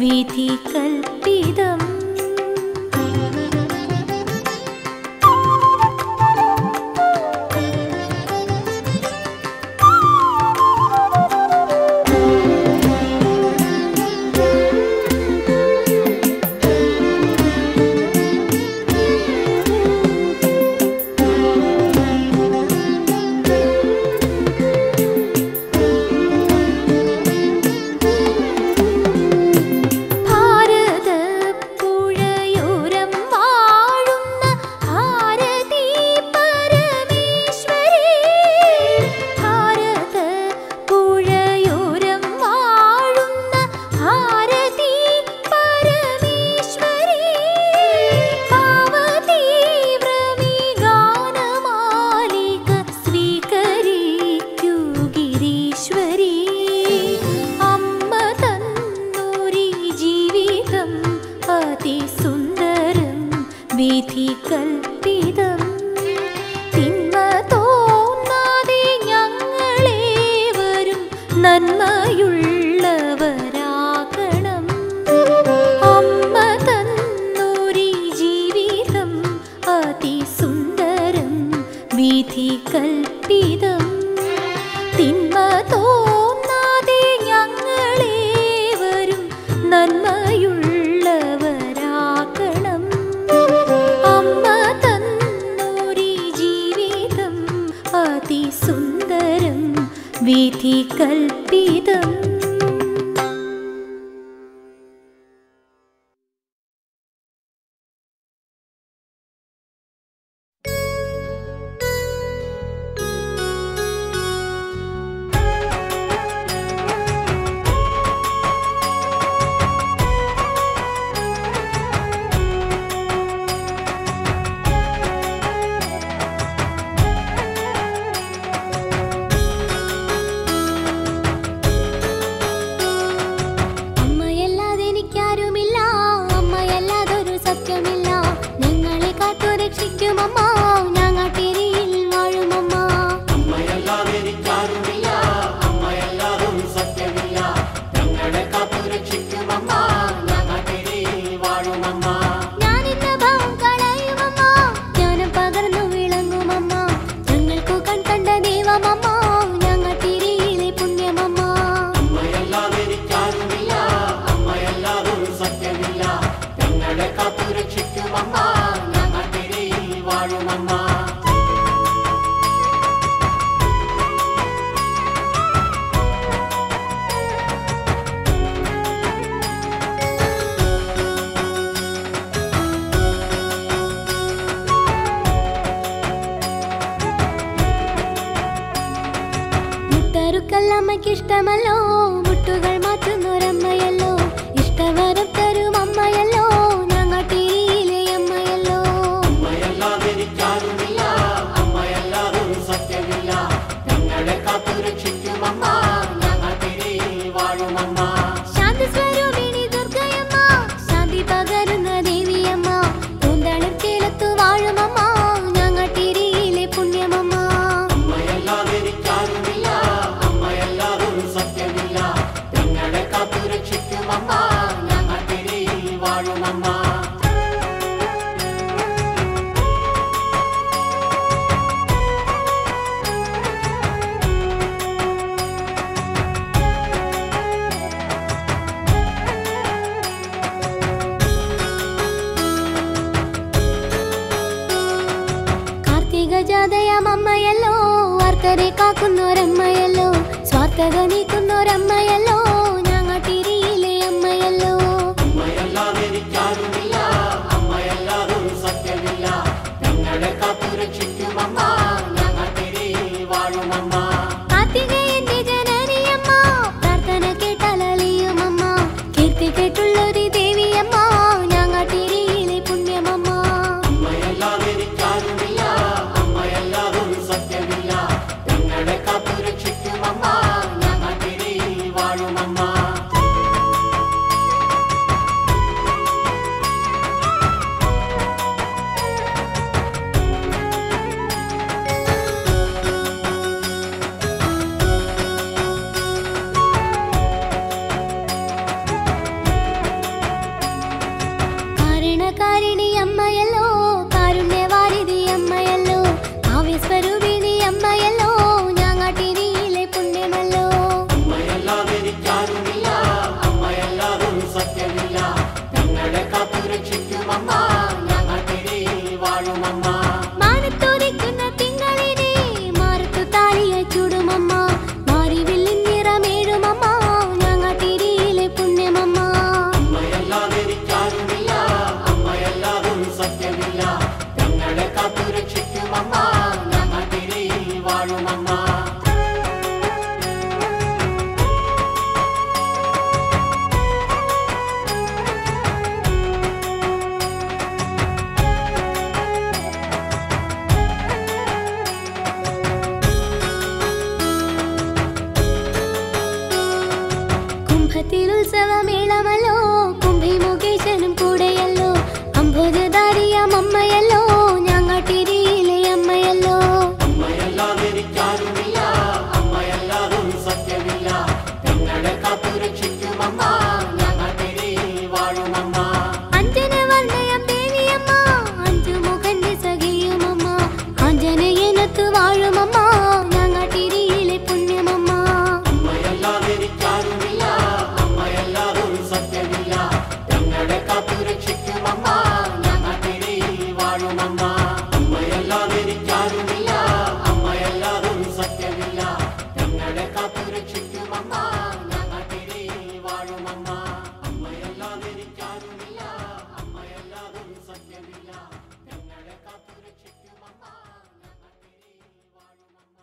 വിധി കൽപ്പിതം ഭാരതപ്പുഴയോരം വാഴുന്ന ഭാരതീ പരമേശ്വരി ഭാരതപ്പുഴയോരം വാഴുന്ന ഭാരതീ പരമേശ്വരി ഭാവതീവ്രമീ ഗാനമാലിക സ്വീകരിക്കൂ ഗിരീശ്വരി അമ്മ തന്നൊരി ജീവിതം അതിസുന്ദരം വിധി കൽപ്പിതം തിന്മ തോന്നാതെ ഞങ്ങളേവരും നന്മയുള്ളവരാകണം അമ്മ തന്നൊരി ജീവിതം അതിസുന്ദരം വിധി കൽപ്പിതം തിന്മ തോന്നാതെ ഞങ്ങളേവരും നന്മയുള്ളവരാകണം അമ്മ തന്നൊരി ജീവിതം അതിസുന്ദരം വിധി കൽപ്പിതം അമ്മയല്ലാതെ എനിക്കാരുമില്ല അമ്മയല്ലാതൊരു സത്യമില്ല ഞങ്ങളെ കാത്തു രക്ഷിക്കും അമ്മ ഞാങ്ങാട്ടിരിയിൽ വാഴുമമ്മ അമ്മയല്ലാതെ എനിക്കാരുമില്ല അമ്മയല്ലാതൊരു സത്യമില്ല ഞങ്ങളെ കാത്തു രക്ഷിക്കുമമ്മ ഞങ്ങൾക്കിടയിൽ വാഴുമമ്മ ഞാനിന്ന് ഭാവം കളയുമമ്മ ജ്ഞാനം പകർന്നു വിളങ്ങുമമ്മ ഞങ്ങൾക്കു കൺകണ്ട ദൈവമമ്മ ഞാങ്ങാട്ടിരിയിലെ പുണ്യമമ്മ അമ്മയല്ലാതെ എനിക്കാരുമില്ല അമ്മയല്ലാതൊരു സത്യമില്ല ഞങ്ങളെ കാത്തു രക്ഷിക്കുമമ്മ ഞങ്ങൾക്കിടയിൽ വാഴുമമ്മ മുട്ടറുക്കൽ അമ്മയ്ക്ക് ഇഷ്ടമല്ലോ മുട്ടുകൾ മാറ്റുന്നൊരമ്മയല്ലോ ഇഷ്ടവരം തരും അമ്മയല്ലോ ഞങ്ങാട്ടിരിയിലെ അമ്മയല്ലോ അമ്മയല്ലാതെ എനിക്കാരുമില്ല അമ്മയല്ലാതൊരു സത്യമില്ല ഞങ്ങളെ കാത്തു രക്ഷിക്കുമമ്മ ഞങ്ങൾക്കിടയിൽ വാഴുമമ്മ ശാന്തി സ്വരൂപിണി ദുർഗയമ്മ ശാന്തി പകരുന്ന ദേവിയമ്മ പൂന്തളിർച്ചേലത്തു വാഴുമമ്മ ഞങ്ങാട്ടിരിയിലെ പുണ്യമമ്മ അമ്മയല്ലാതെ എനിക്കാരുമില്ല അമ്മയല്ലാതൊരു സത്യമില്ല ഞങ്ങളെ കാത്തു രക്ഷിക്കുമമ്മ ഞങ്ങൾക്കിടയിൽ വാഴുമമ്മ കാർത്തിക ജാതയമമ്മയല്ലോ വാർത്തരെ കാക്കുന്നൊരമ്മയല്ലോ സ്വാർത്ഥത നീക്കുന്നൊരമ്മയല്ലോ ഞങ്ങാട്ടിരിയിലെ അമ്മയല്ലോ അമ്മയല്ലാതെ എനിക്കാരുമില്ല അമ്മയല്ലാതൊരു സത്യമില്ല ഞങ്ങളെ കാത്തു രക്ഷിക്കുമമ്മ ഞങ്ങൾക്കിടയിൽ വാഴുമമ്മ കാർത്തികേയന്റെ ജനനിയമ്മ പ്രാർത്ഥന കേട്ടാലലിയുമമ്മ കീർത്തി കേട്ടുള്ളൊരു ദേവിയമ്മ ഞങ്ങാട്ടിരിയിലെ പുണ്യമമ്മ അമ്മയല്ലാതെ എനിക്കാരുമില്ല അമ്മയല്ലാതൊരു സത്യമില്ല ഞങ്ങളെ കാത്തു രക്ഷിക്കുമമ്മ ഞങ്ങൾക്കിടയിൽ വാഴുമമ്മ കുംഭത്തിൽ ഉത്സവമേളമല്ലോ കുംഭി മുകേശനും കൂടെയല്ലോ അംബോജധാരിയാം അമ്മയല്ലോ ഞങ്ങട്ടിരിയിലെ അമ്മയല്ലോ അമ്മയല്ലാതെ എനിക്കാരുമില്ല അമ്മയല്ലാതൊരു സത്യമില്ല ഞങ്ങളെ കാത്തു രക്ഷിക്കും അമ്മ ഞങ്ങൾ തിരിയിൽ വാഴുമമ്മ അഞ്ജന വർണ്ണയം ദേവിയമ്മ അഞ്ചു മുഖന്റെ സഖിയുമമ്മ ആഞ്ജനയനത്ത് വാഴുമമ്മ ഞങ്ങട്ടിരിയിലെ പുണ്യമമ്മ അമ്മയല്ലാതെ എനിക്കാരുമില്ല അമ്മയല്ലാതൊരു സത്യമില്ല ഞങ്ങളെ കാത്തു രക്ഷിക്കും അമ്മ ഞങ്ങൾ തിരിയിൽ വാഴുമമ്മ അമ്മയല്ലാതെ എനിക്കാരുമില്ല അമ്മയല്ലാതൊരു സത്യമില്ല ഞങ്ങളെ കാത്തു രക്ഷിക്കും അമ്മ ഞങ്ങൾ തിരിയിൽ വാഴുമമ്മ അമ്മയല്ലാതെ എനിക്കാരുമില്ല അമ്മയല്ലാതൊരു സത്യമില്ല ഞങ്ങളെ കാത്തു രക്ഷിക്കും അമ്മ ഞങ്ങൾ തിരിയിൽ വാഴുമമ്മ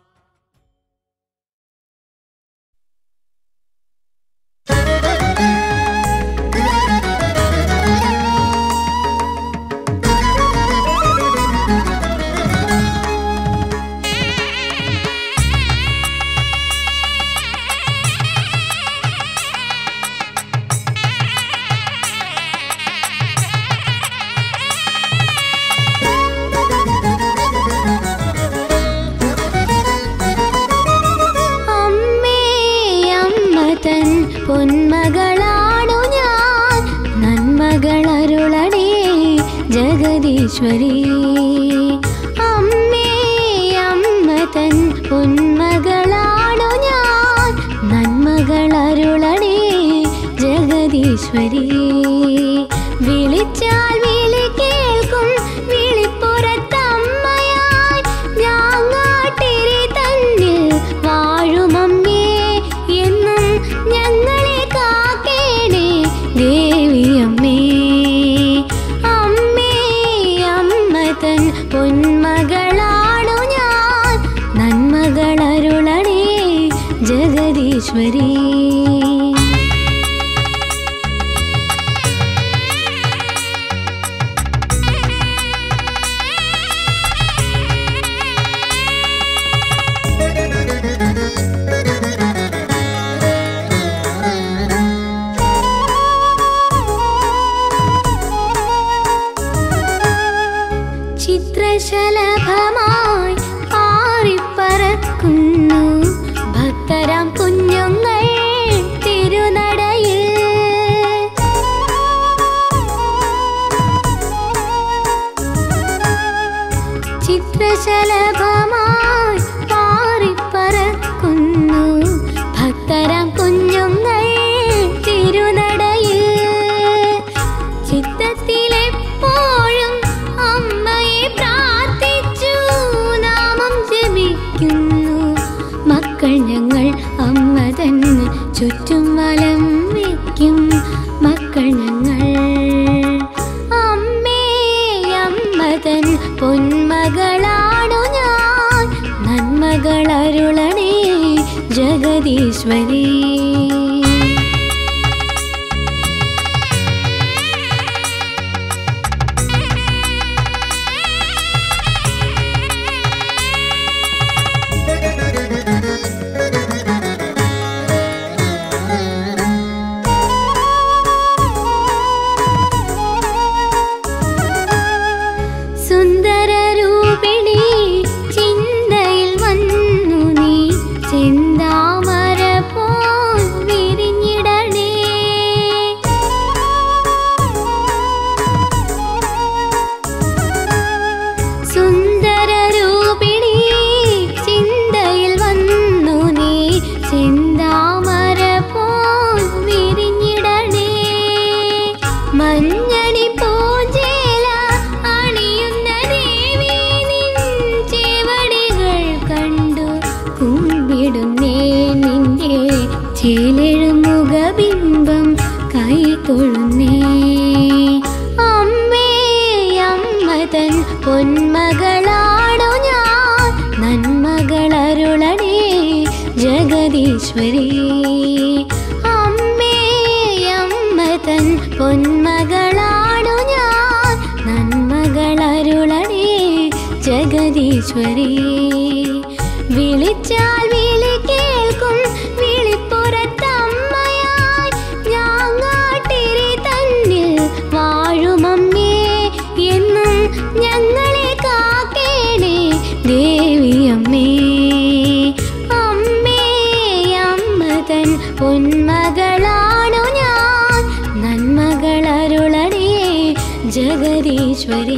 അമ്മേ അമ്മ തൻ പൊന്മകളാണു ഞാൻ നന്മകളരുളടേ ജഗദീശ്വരി അമ്മേ അമ്മ തൻ പൊന്മകളാണു ഞാൻ നന്മകളരുളടേ ജഗദീശ്വരി വിളിച്ചാൽ വിളി കേൾക്കും വിളിപ്പുറത്തമ്മയായി ഞാങ്ങാട്ടിരി തന്നിൽ വാഴുമമ്മേ എന്നും ഞങ്ങളെ കാക്കേണേ ദേവിയമ്മേ അമ്മേ അമ്മ തൻ പൊന്മകളാണു ഞാൻ നന്മകളരുളണേ ജഗദീശ്വരി ചിത്രശലഭമായി പാറിപ്പറക്കുന്നു ഭക്തരാം കുഞ്ഞുങ്ങൾ തിരുനടയിൽ ചിത്രശലഭമായി പാറിപ്പറക്കുന്നു ഭക്തരാം കുഞ്ഞുങ്ങൾ തിരുനടയിൽ ചിത്തത്തിലെപ്പോഴും അമ്മയെ പ്രാർത്ഥിച്ചു നാമം ജപിക്കുന്നു മക്കൾ ഞങ്ങൾ അമ്മ തന്നെ ചുറ്റും വലം വയ്ക്കും മക്കൾ ഞങ്ങൾ അമ്മേ അമ്മ തൻ പൊന്മകളാണു ഞാൻ നന്മകളരുളണേ ജഗദീശ്വരി സുന്ദരരൂപിണി ചിന്തയിൽ വന്നു നീ ചെന്താമര പോൽ വിരിഞ്ഞിടണേ സുന്ദരരൂപിണി ചിന്തയിൽ വന്നു നീ ചെന്താമര പോൽ വിരിഞ്ഞിടണേ മഞ്ഞണി പൂജേല അണിയുന്ന ദേവി നിൻ ചേവടികൾ കണ്ടു കുമ്പിടുന്നേ നിന്റെ ചേലെഴുമുഖബിംബം കൈതൊഴുന്നേ അമ്മേ അമ്മ തൻ പൊന്മകളാണു ഞാൻ നന്മകളരുളണേ ജഗദീശ്വരി അമ്മേ അമ്മ തൻ പൊന്മകളാണു ഞാൻ നന്മകളരുളണേ ജഗദീശ്വരി വിളിച്ചാൽ വിളി കേൾക്കും വിളിപ്പുറത്തമ്മയായി ജഗദീശ്വരി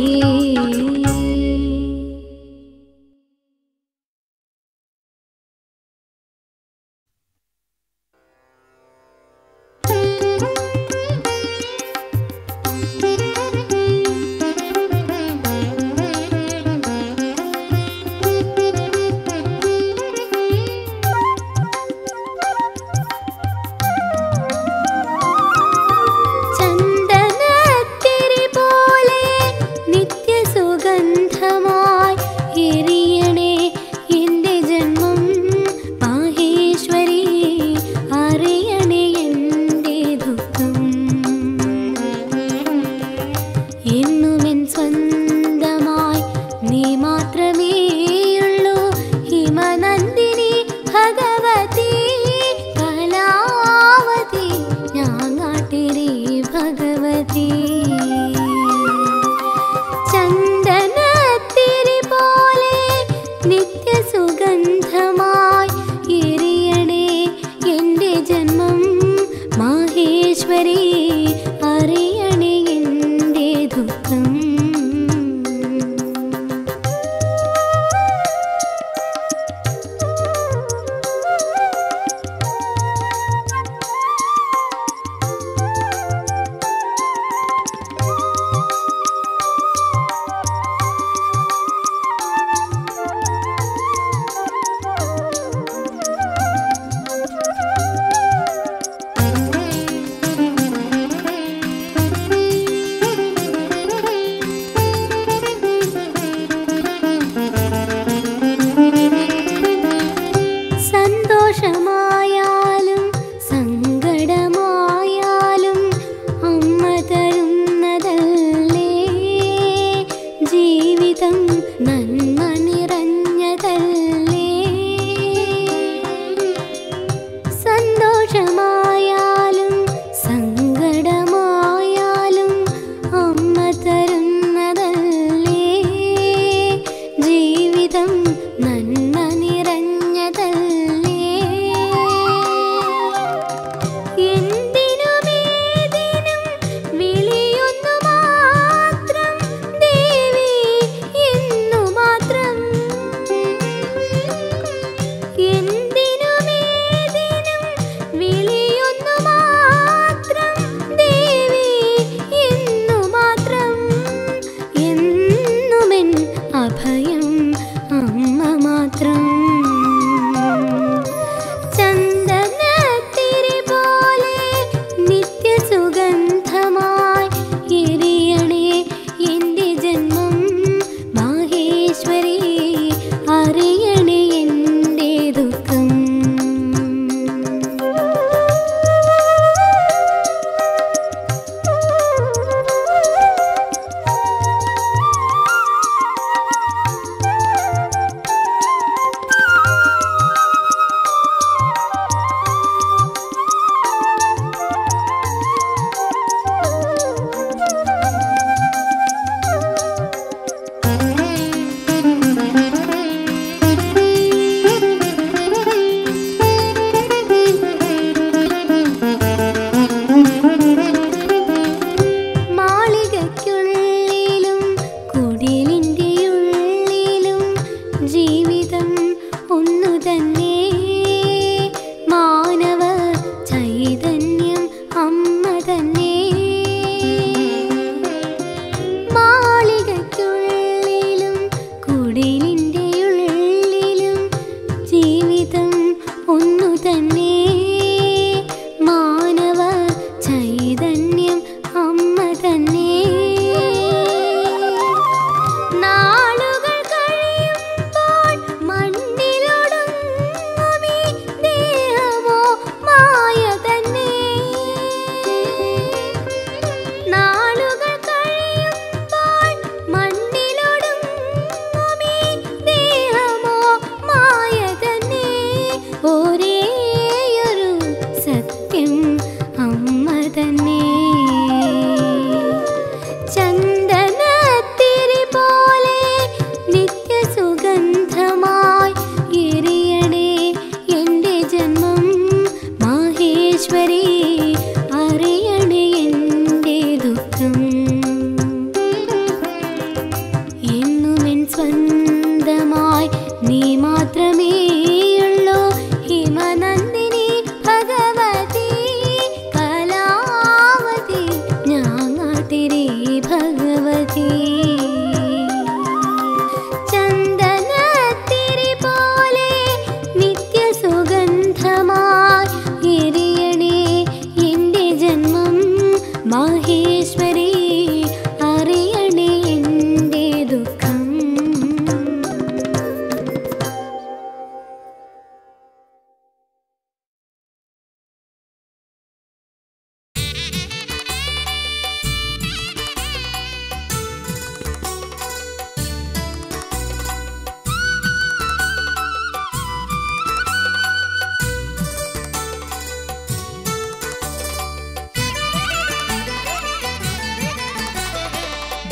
ചന്ദനത്തിരി പോലെ നിത്യസുഗന്ധമായി എരിയണേ എൻ്റെ ജന്മം മാഹേശ്വരി അറിയണേ എൻ്റെ ദുഃഖം എന്നുമെൻ സ്വന്തമായി നീ മാത്രമേയുള്ളൂ ഹിമനന്ദിനി ഭഗവതി കലാവതി ഞാങ്ങാട്ടിരി ഭഗവതി ചന്ദനത്തിരി പോലെ നിത്യസുഗന്ധമായി എരിയണേ എൻ്റെ ജന്മം മാഹേശ്വരി അറിയണേ എൻ്റെ ദുഃഖം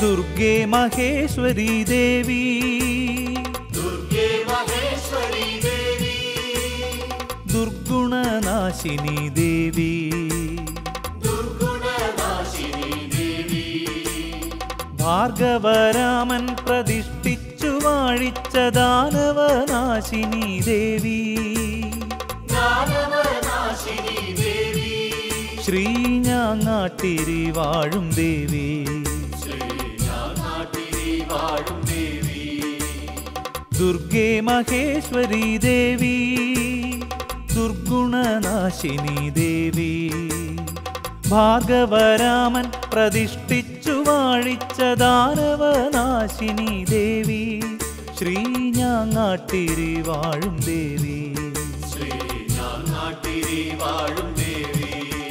ദുർഗേ മഹേശ്വരി ദേവി ദുർഗേ മഹേശ്വരി ദേവി ദുർഗുണനാശിനി ദേവി ദുർഗുണനാശിനി ദേവി ഭാർഗവരാമൻ പ്രതിഷ്ഠിച്ചു വാഴിച്ച ദാനവനാശിനി ദേവി ദാനവനാശിനി ദേവി ശ്രീഞ്ഞാങ്ങാട്ടിരി വാഴും ദേവി നാട്ടിരി വാഴും ദേവി ദുർഗേ മഹേശ്വരി ദേവി ദുർഗുണനാശിനി ദേവി ഭാർഗവരാമൻ പ്രതിഷ്ഠിച്ചു വാഴിച്ച ദാനവനാശിനി ദേവി ശ്രീഞ്ഞാങ്ങാട്ടിരി വാഴും ദേവി നാട്ടിരി വാഴും ദേവി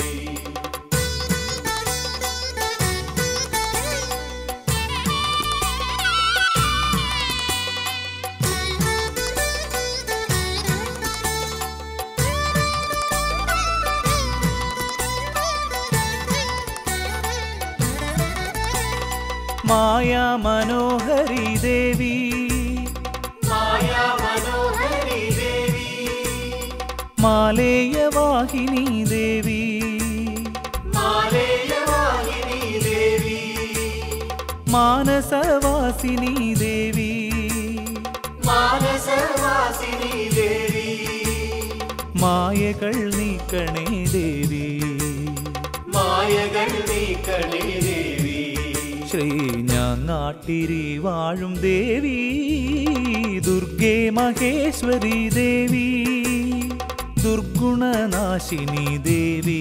മായാ മനോഹരി ദേവി മായാ മനോഹരി ദേവി മാലേയവാഹിനി ദേവി മാലേയവാഹിനി ദേവി മാനസവാസിനി ദേവി മാനസവാസിനി ദേവി മായകൾ നീക്കണേ ദേവി മായകൾ നീക്കണേ ദേവി ശ്രീഞ്ഞാങ്ങാട്ടിരി വാഴും ദേവി ദുർഗേ മഹേശ്വരി ദേവി ദുർഗുണനാശിനി ദേവി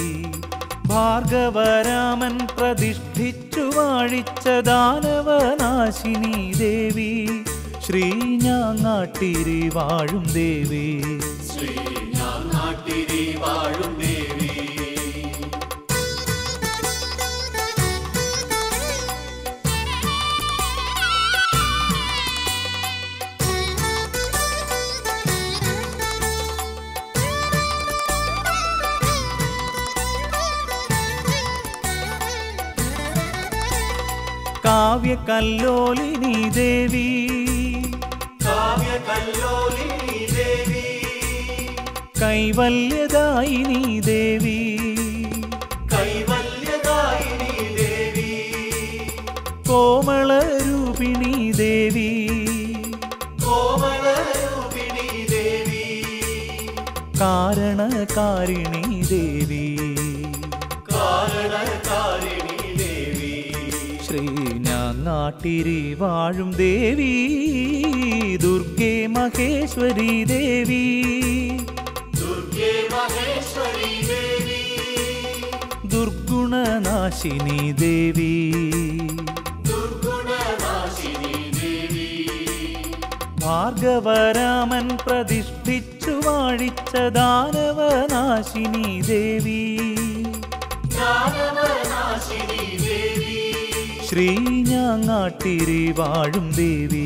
ഭാർഗവരാമൻ പ്രതിഷ്ഠിച്ചു വാഴിച്ച ദാനവനാശിനി ദേവി ശ്രീഞ്ഞാങ്ങാട്ടിരി വാഴും ദേവി നാട്ടിരി വാഴും ദേവി കാവ്യകല്ലോലിനി ദേവി കാവ്യ കല്ലോലിനി ദേവി കൈവല്യദായിനി ദേവി കൈവല്യദായിനി ദേവി കോമളരൂപിണി ദേവി കോമളരൂപിണി ദേവി കാരണകാരിണി ദേവി കാരണകാരിണി ദേവി ശ്രീനാട്ടിരി വാഴും ദേവി ദുർഗേ മഹേശ്വരി ദേവി ദുർഗേ മഹേശ്വരി ദേവി ദുർഗുണനാശിനി ദേവി ദുർഗുണനാശിനി ദേവി ഭാർഗവരാമൻ പ്രതിഷ്ഠിച്ചു വാഴിച്ച ദാനവനാശിനി ദേവി ദാനവനാശിനി ദേവി ശ്രീഞ്ഞാങ്ങാട്ടിരി വാഴും ദേവി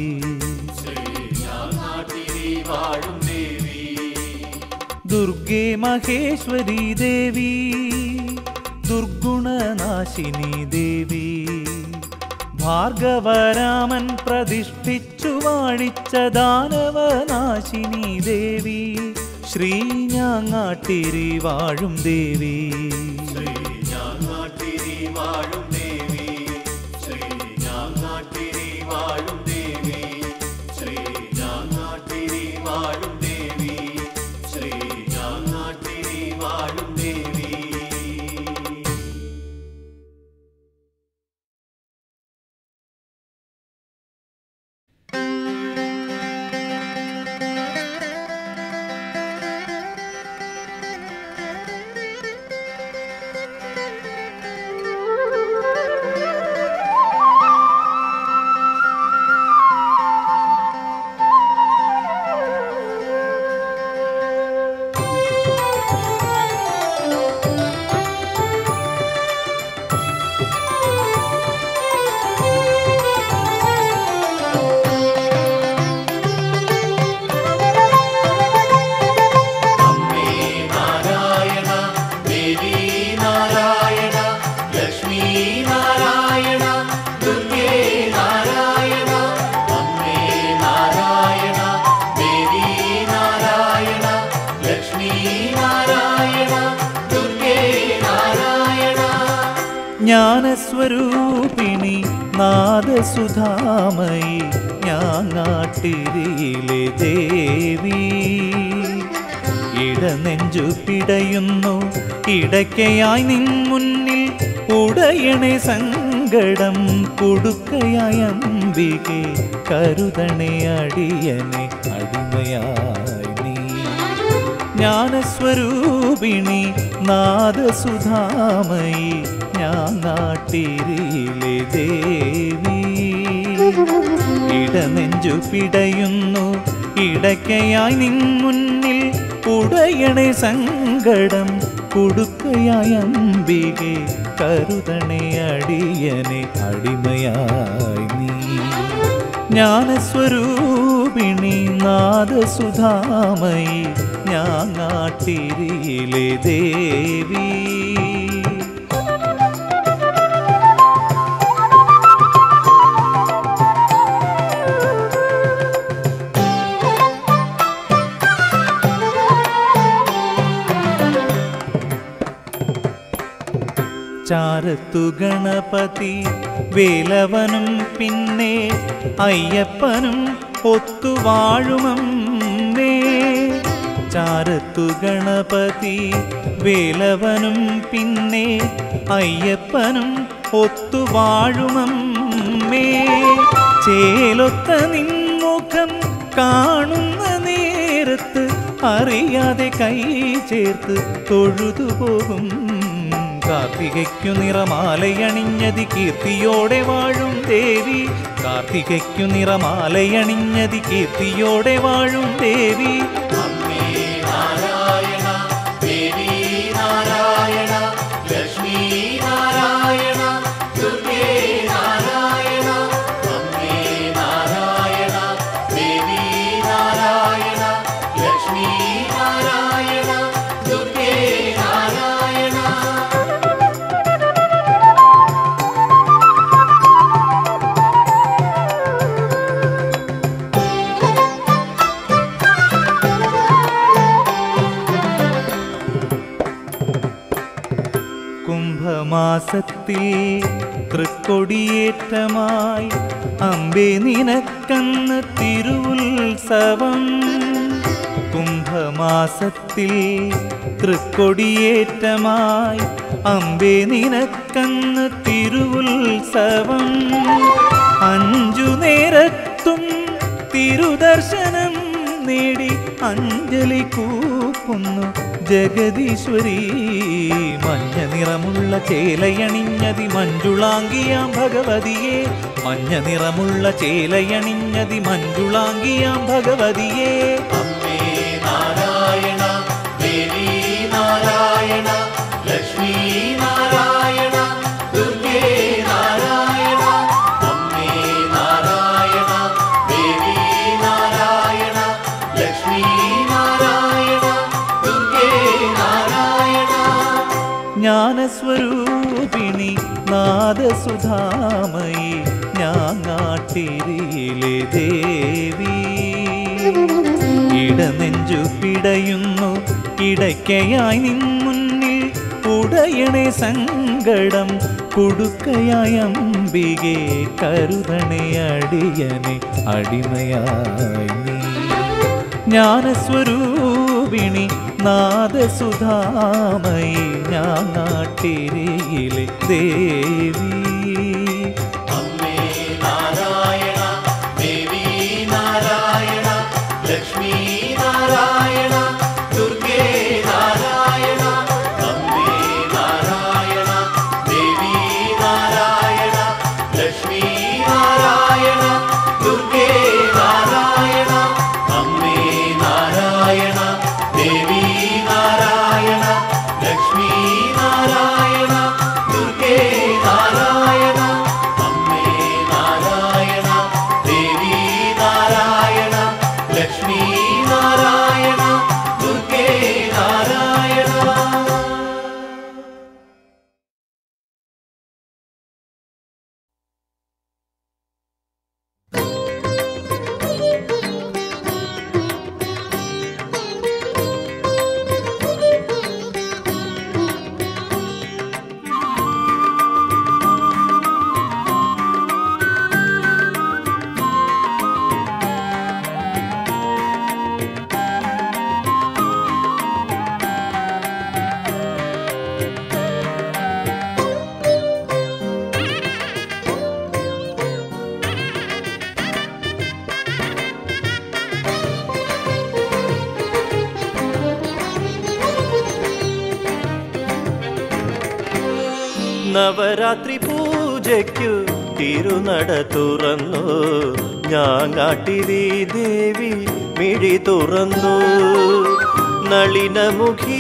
നാട്ടിരി വാഴും ദേവി ദുർഗേ മഹേശ്വരി ദേവി ദുർഗുണനാശിനി ദേവി ഭാർഗവരാമൻ പ്രതിഷ്ഠിച്ചു വാഴിച്ച ദാനവനാശിനി ദേവി ശ്രീഞ്ഞാങ്ങാട്ടിരി വാഴും ദേവി നാട്ടിരി വാഴും ദേവി നാട്ടിരി വാഴും ദേവി നാട്ടിരി വാഴും ദേവി നാട്ടിരി വാഴും ദേവി ും ജ്ഞാനസ്വരൂപിണി നാദസുധാമയി ഞാങ്ങാട്ടിരിയിലെ ദേവി ഇടനെഞ്ചു പിടയുന്നു ഇടയ്ക്കയായി നിൻ മുന്നിൽ ഉടയണേ സങ്കടം കൊടുക്കയായ അംബികെ കരുതണേ അടിയനെ അടിമയായി നീ ജ്ഞാനസ്വരൂപിണി നാദസുധാമയി ഞാൻ നാട്ടിരിയിലെ ദേവി ഇടനെഞ്ചു പിടയുന്നു ഇടയ്ക്കയായി നിൻ മുന്നിൽ ഉടയണേ സങ്കടം കൊടുക്കയായ അംബികെ കരുതണേ അടിയനെ അടിമയായി നീ ജ്ഞാനസ്വരൂപിണി നാദസുധാമയി ഞാൻ നാട്ടിരിയിലെ ദേവി ചാരത്തു ഗണപതി വേലവനും പിന്നെ അയ്യപ്പനും ഒത്തുവാഴുമമ്മേ ചാരത്തു ഗണപതി വേലവനും പിന്നെ അയ്യപ്പനും ഒത്തുവാഴുമമ്മേ ചേലൊത്ത നിൻമുഖം കാണുന്ന നേരത്ത് അറിയാതെ കൈ ചേർത്ത് തൊഴുതുപോകും കാർത്തികയ്ക്കു നിറമാലയണിഞ്ഞതി കീർത്തിയോടെ വാഴും ദേവി കാർത്തികയ്ക്കു നിറമാലയണിഞ്ഞതി കീർത്തിയോടെ വാഴും ദേവി അമ്മേ നാരായണ ദേവി നാരായണ ലക്ഷ്മി നാരായണ ദുർഗേ നാരായണ അമ്മേ നാരായണ ദേവി നാരായണ ലക്ഷ്മി നാരായണ ദുർഗേ നാരായണ കുംഭമാസത്തിൽ തൃക്കൊടിയേറ്റമായി അമ്പേ നിനക്കന്ന് തിരുവുത്സവം കുംഭമാസത്തിൽ തൃക്കൊടിയേറ്റമായി അമ്പേ നിനക്കന്ന് തിരുവുത്സവം അഞ്ചു നേരത്തും തിരുദർശനം നേടി അഞ്ജലി കൂപ്പുന്നു ജഗദീശ്വരി മഞ്ഞ നിറമുള്ള ചേലയണിഞ്ഞതി മഞ്ജുളാങ്കിയാം ഭഗവതിയെ മഞ്ഞ നിറമുള്ള ചേലയണിഞ്ഞതി മഞ്ജുളാങ്കിയാം ഭഗവതിയെ അമ്മേ നാരായണ ദേവി നാരായണ ലക്ഷ്മി നാരായണ ദുർഗേ നാരായണ അമ്മേ നാരായണ ദേവി നാരായണ ലക്ഷ്മി നാരായണ ദുർഗേ നാരായണ ജ്ഞാനസ്വരൂപിണി നാദസുധാമയി ഞാൻ നാട്ടിരിയിലെ ദേവി ഇടനെഞ്ചു പിടയുന്നു ഇടയ്ക്കയായി നിൻ മുന്നിൽ ഉടയണേ സങ്കടം കൊടുക്കയായ അംബികെ കരുതണേ അടിയനെ അടിമയായി നീ ജ്ഞാനസ്വരൂപിണി നാദസുധാമയി ഞാൻ നാട്ടിരിയിലെ ദേവി അമ്മേ നാരായണ ദേവി നാരായണ ലക്ഷ്മി നാരായണ ദുർഗേ നാരായണ അമ്മേ നാരായണ ദേവി നാരായണ ലക്ഷ്മി നാരായണ ദുർഗേ നാരായണ അമ്മേ നാരായണ ദേവി നാരായണ ലക്ഷ്മി നാരായണ ദുർഗേ നാരായണ നവരാത്രി പൂജയ്ക്കു തിരുനട തുറന്നു ഞാങ്ങാട്ടിരി ദേവി മിഴി തുറന്നു നളിനമുഖി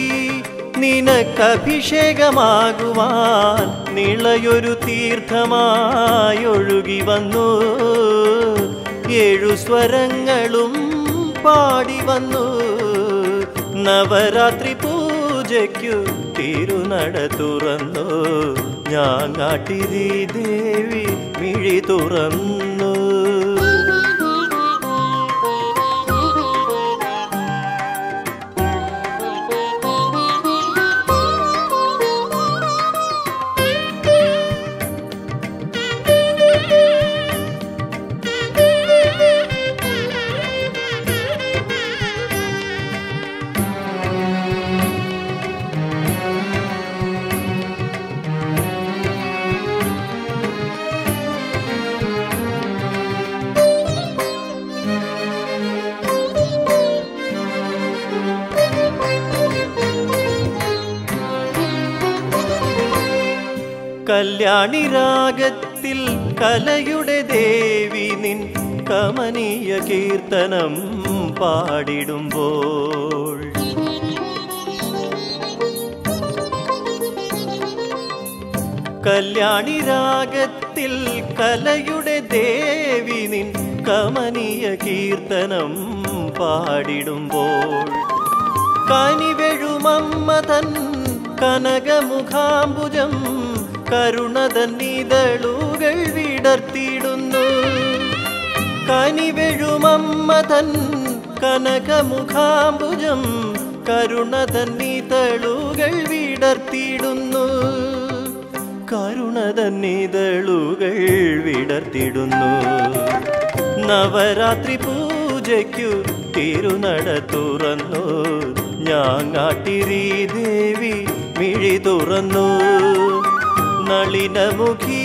നിനക്കഭിഷേകമാകുവാൻ നിളയൊരു തീർത്ഥമായി ഒഴുകി വന്നു ഏഴു സ്വരങ്ങളും പാടി വന്നു നവരാത്രി പൂജയ്ക്കു തിരുനട തുറന്നു ഞാങ്ങാട്ടിരി ദേവി മിഴി തുറന്നു കല്യാണി രാഗത്തിൽ കലയുടെ ദേവി നിൻ കമനീയ കീർത്തനം പാടിടുമ്പോൾ കല്യാണി രാഗത്തിൽ കലയുടെ ദേവി നിൻ കമനീയ കീർത്തനം പാടിടുമ്പോൾ കനിവെഴുമമ്മ തൻ കനകമുഖാംബുജം കരുണതൻ നിതളുകൾ വിടർത്തിയിടുന്നു കനിവെഴുമമ്മ തൻ കനകമുഖാംബുജം കരുണതൻ നിതളുകൾ വിടർത്തിയിടുന്നു കരുണതൻ നിതളുകൾ വിടർത്തിടുന്നു നവരാത്രി പൂജയ്ക്കു തിരുനട തുറന്നു ഞാങ്ങാട്ടിരി ദേവി മിഴി തുറന്നു നളിനമുഖി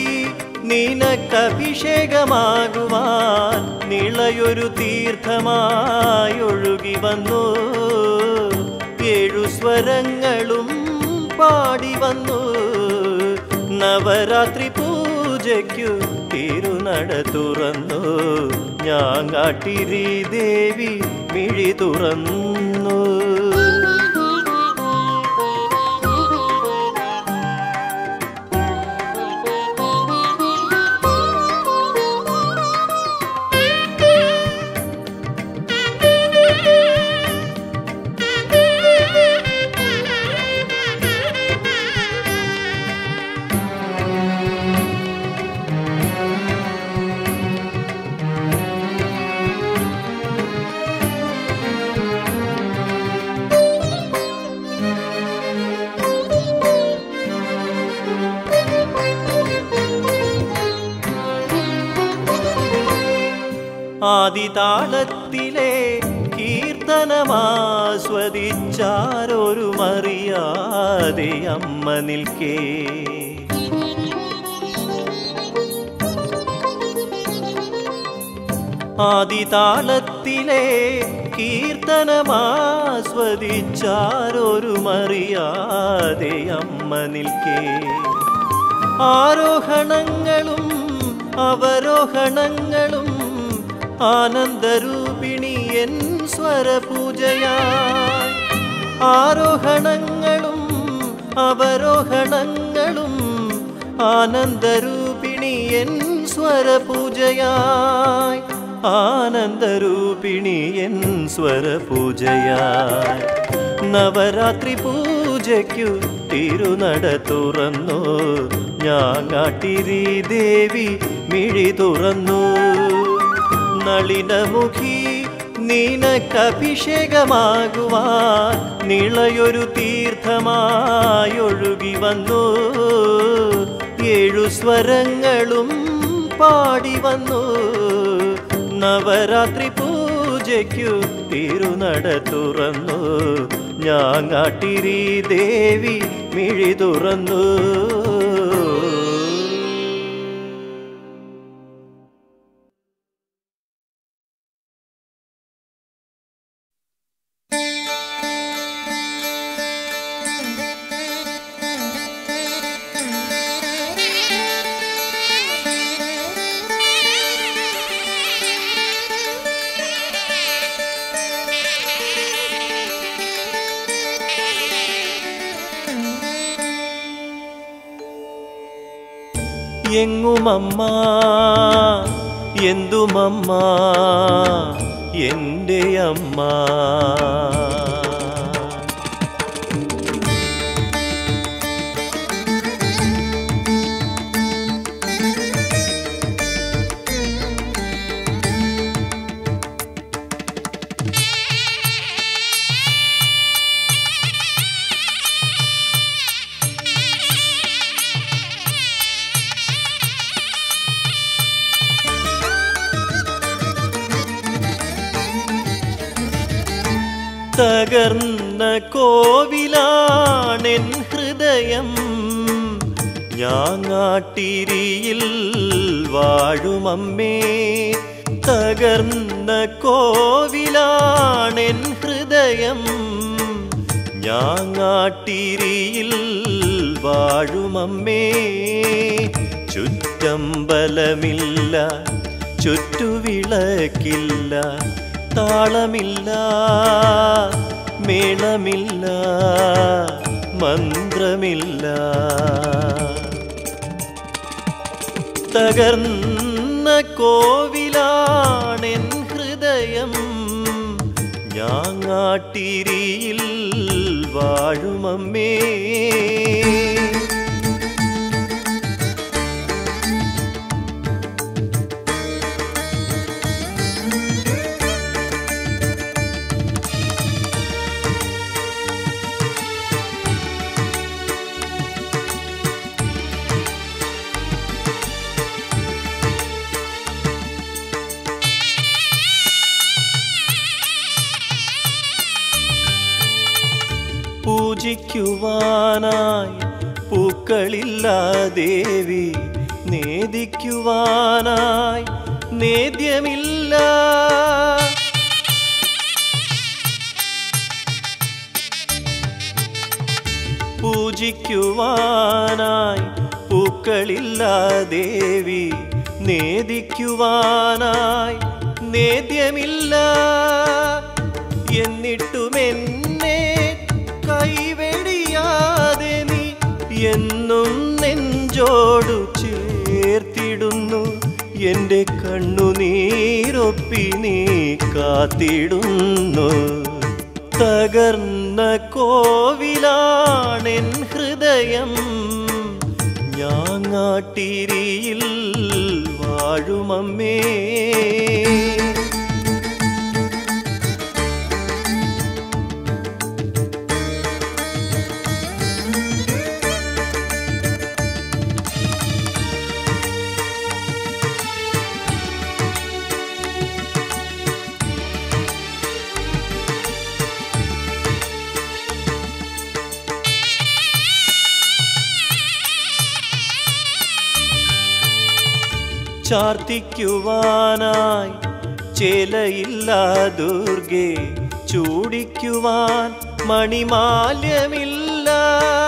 നിനക്കഭിഷേകമാകുവാൻ നിളയൊരു തീർത്ഥമായി ഒഴുകി വന്നു ഏഴു സ്വരങ്ങളും പാടി വന്നു നവരാത്രി പൂജയ്ക്കു തിരുനട തുറന്നു ഞാങ്ങാട്ടിരി ദേവി മിഴി തുറന്നു ആദിതാളത്തിലെ കീർത്തനമാസ്വദിച്ചാരൊരു മറിയാതെ അമ്മ നിൽക്കേ ആദിതാളത്തിലെ കീർത്തനമാസ്വദിച്ചാരൊരു മറിയാതെ അമ്മ നിൽക്കേ ആരോഹണങ്ങളും അവരോഹണങ്ങളും ആനന്ദരൂപിണി എൻ സ്വരപൂജയായി ആരോഹണങ്ങളും അവരോഹണങ്ങളും ആനന്ദരൂപിണി എൻ സ്വരപൂജയായി ആനന്ദരൂപിണി എൻ സ്വരപൂജയായി നവരാത്രി പൂജയ്ക്കു തിരുനട തുറന്നു ഞാങ്ങാട്ടിരി ദേവി മിഴി തുറന്നു നളിനമുഖി നിനക്കഭിഷേകമാകുവാൻ നിളയൊരു തീർത്ഥമായി ഒഴുകി വന്നു ഏഴു സ്വരങ്ങളും പാടി വന്നു നവരാത്രി പൂജയ്ക്കു തിരുനട തുറന്നു ഞാങ്ങാട്ടിരി ദേവി മിഴി തുറന്നു Thank you. എങ്ങുമമ്മ എന്തുമമ്മ എൻ്റെ അമ്മ തകർന്ന കോവിലാണെൻ ഹൃദയം ഞാങ്ങാട്ടിരിയിൽ വാഴുമമ്മേ തകർന്ന കോവിലാണെൻ ഹൃദയം ഞാങ്ങാട്ടിരിയിൽ വാഴുമമ്മേ ചുറ്റമ്പലമില്ല ചുറ്റുവിളക്കില്ല താളമില്ല മേളമില്ല മന്ത്രമില്ല തകർന്ന കോവിലാണെൻ ഹൃദയം ഞാങ്ങാട്ടിരിയിൽ വാഴുമമ്മേ പൂജിക്കുവാനായി പൂക്കളില്ല ദേവി നേദിക്കുവാനായി നേദ്യമില്ല പൂജിക്കുവാനായി പൂക്കളില്ല ദേവി നേദിക്കുവാനായി നേദ്യമില്ല എന്നിട്ടുമെന്നെ കൈവെടിയാതെ നീ എന്നും നെഞ്ചോടു ചേർത്തിടുന്നു എൻ്റെ കണ്ണുനീരൊപ്പി നീ കാത്തിടുന്നു തകർന്ന കോവിലാണെൻ ഹൃദയം ഞാങ്ങാട്ടിരിയിൽ വാഴുമമ്മേ ചാർത്തിക്കുവാനായി ചേലയില്ല ദുർഗെ ചൂടിക്കുവാൻ മണിമാല്യമില്ല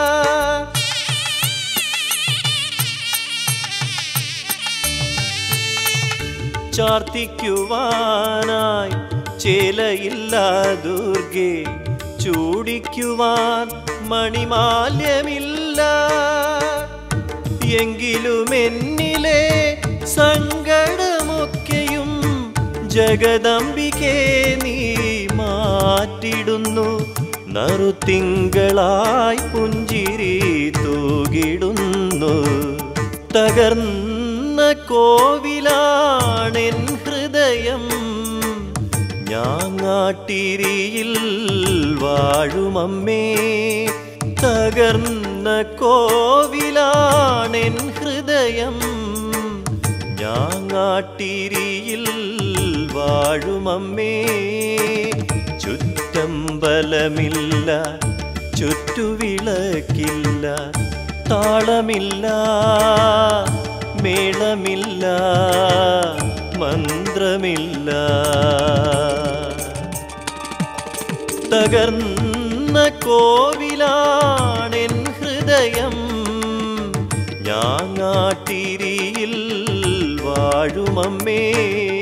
ചാർത്തിക്കുവാനായി ചേലയില്ല ദുർഗെ ചൂടിക്കുവാൻ മണിമാല്യമില്ല എങ്കിലും എന്നിലെ സങ്കടമൊക്കെയും ജഗദംബികെ നീ മാറ്റിടുന്നു നറുത്തിങ്കളായി പുഞ്ചിരി തൂകിടുന്നു തകർന്ന കോവിലാണെൻ ഹൃദയം ഞാങ്ങാട്ടിരിയിൽ വാഴുമമ്മേ തകർന്ന കോവിലാണെൻ ഹൃദയം ഞാങ്ങാട്ടിരിയിൽ വാഴുമമ്മേ ചുറ്റമ്പലമില്ല ചുറ്റുവിളക്കില്ല താളമില്ല മേളമില്ല മന്ത്രമില്ല തകർന്ന കോവിലാണെൻ ഹൃദയം ഞാങ്ങാട്ടിരിയിൽ വാഴുമമ്മേ